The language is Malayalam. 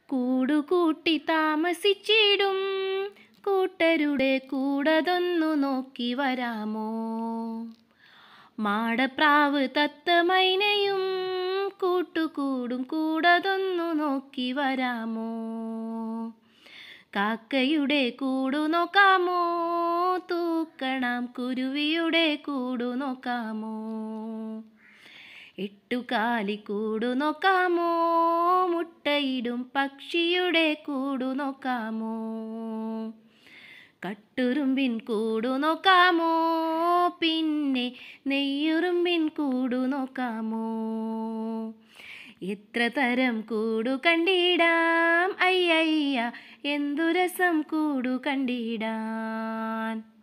കൂടുകൂട്ടി താമസിച്ചിടും കൂട്ടരുടെ കൂടതൊന്നു നോക്കി വരാമോ മാടപ്രാവ് തത്തമൈനയും കൂട്ടുകൂടും കൂടതൊന്നു നോക്കി വരാമോ കാക്കയുടെ കൂടു നോക്കാമോ തൂക്കണം കുരുവിയുടെ കൂടു നോക്കാമോ എട്ടുകാലി കൂടു നോക്കാമോ മുട്ടയിടും പക്ഷിയുടെ കൂടു നോക്കാമോ കട്ടുറുമ്പിൻ കൂടു നോക്കാമോ പിന്നെ നെയ്യുറുമ്പിൻ കൂടു നോക്കാമോ എത്ര തരം കൂടു കണ്ടിടാം അയ്യയ്യ എന്തു രസം കൂടു കണ്ടിടാൻ